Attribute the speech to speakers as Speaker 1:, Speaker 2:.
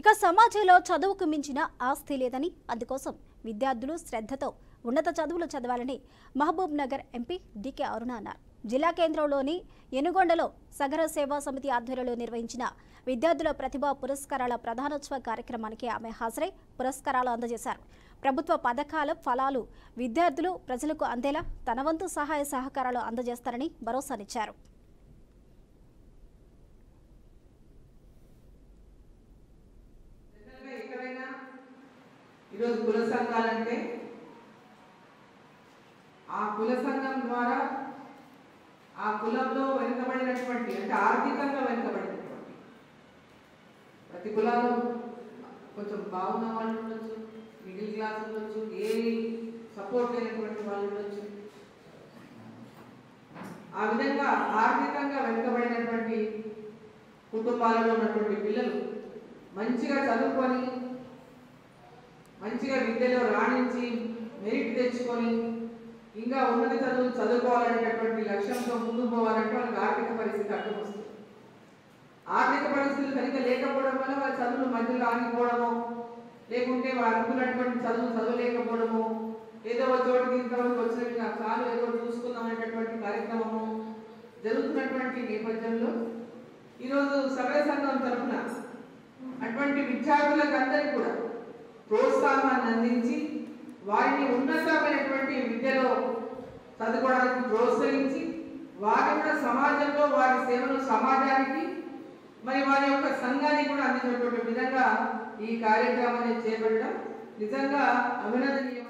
Speaker 1: ఇక సమాజంలో చదువుకు మించిన ఆస్తి లేదని అందుకోసం విద్యార్థులు శ్రద్ధతో ఉన్నత చదువులు చదవాలని Mahabubnagar MP D K Aruna అన్నారు జిల్లా కేంద్రంలోని ఎనుగొండలో సగర సేవా సమితి ఆధ్వర్యంలో నిర్వహించిన విద్యార్థుల ప్రతిభా పురస్కారాల ప్రధానోత్సవ కార్యక్రమానికి ఆమె హాజరై పురస్కారాలు అందజేశారు ప్రభుత్వ పథకాల ఫలాలు విద్యార్థులు ప్రజలకు అందేలా తన వంతు సహాయ సహకారాలు అందజేస్తారని భరోసానిచ్చారు
Speaker 2: జనరల్గా ఎక్కడైనా ఈరోజు కుల సంఘాలంటే ఆ కుల సంఘం ద్వారా ఆ కులంలో వెనుకబడినటువంటి అంటే ఆర్థికంగా వెనుకబడినటువంటి ప్రతి కులాల్లో కొంచెం బాగున్న వాళ్ళు ఉండొచ్చు మిడిల్ క్లాస్ ఉండొచ్చు ఏ సపోర్ట్ లేనటువంటి వాళ్ళు ఉండొచ్చు ఆ విధంగా ఆర్థికంగా వెనుకబడినటువంటి కుటుంబాలలో ఉన్నటువంటి పిల్లలు మంచిగా చదువుకొని మంచిగా విద్యలో రాణించి మెరిట్ తెచ్చుకొని ఇంకా ఉన్నత చదువులు చదువుకోవాలనేటటువంటి లక్ష్యంతో ముందుకు పోవాలంటే వాళ్ళకి ఆర్థిక పరిస్థితి అడ్డం వస్తుంది ఆర్థిక పరిస్థితులు సరిగ్గా లేకపోవడం వల్ల వాళ్ళ చదువులు మధ్యలో ఆగిపోవడము లేకుంటే వాళ్ళు అనుకున్నటువంటి చదువు చదవలేకపోవడము ఏదో ఒక చోటికి ఇంతవరకు వచ్చినట్టు నాకు చాలు ఏదో ఒకటి చూసుకుందాం అనేటటువంటి కార్యక్రమము జరుగుతున్నటువంటి నేపథ్యంలో ఈరోజు సభ్య సంఘం తరఫున అటువంటి విద్యార్థులకు అందరికీ కూడా ప్రోత్సాహాన్ని అందించి వారిని ఉన్నతమైనటువంటి విద్యలో చదువుకోవడానికి ప్రోత్సహించి వారి కూడా సమాజంలో వారి సేవలు సమాజానికి మరి వారి యొక్క సంఘానికి కూడా అందించినటువంటి విధంగా ఈ కార్యక్రమాన్ని చేపట్టడం నిజంగా అభినందనీయం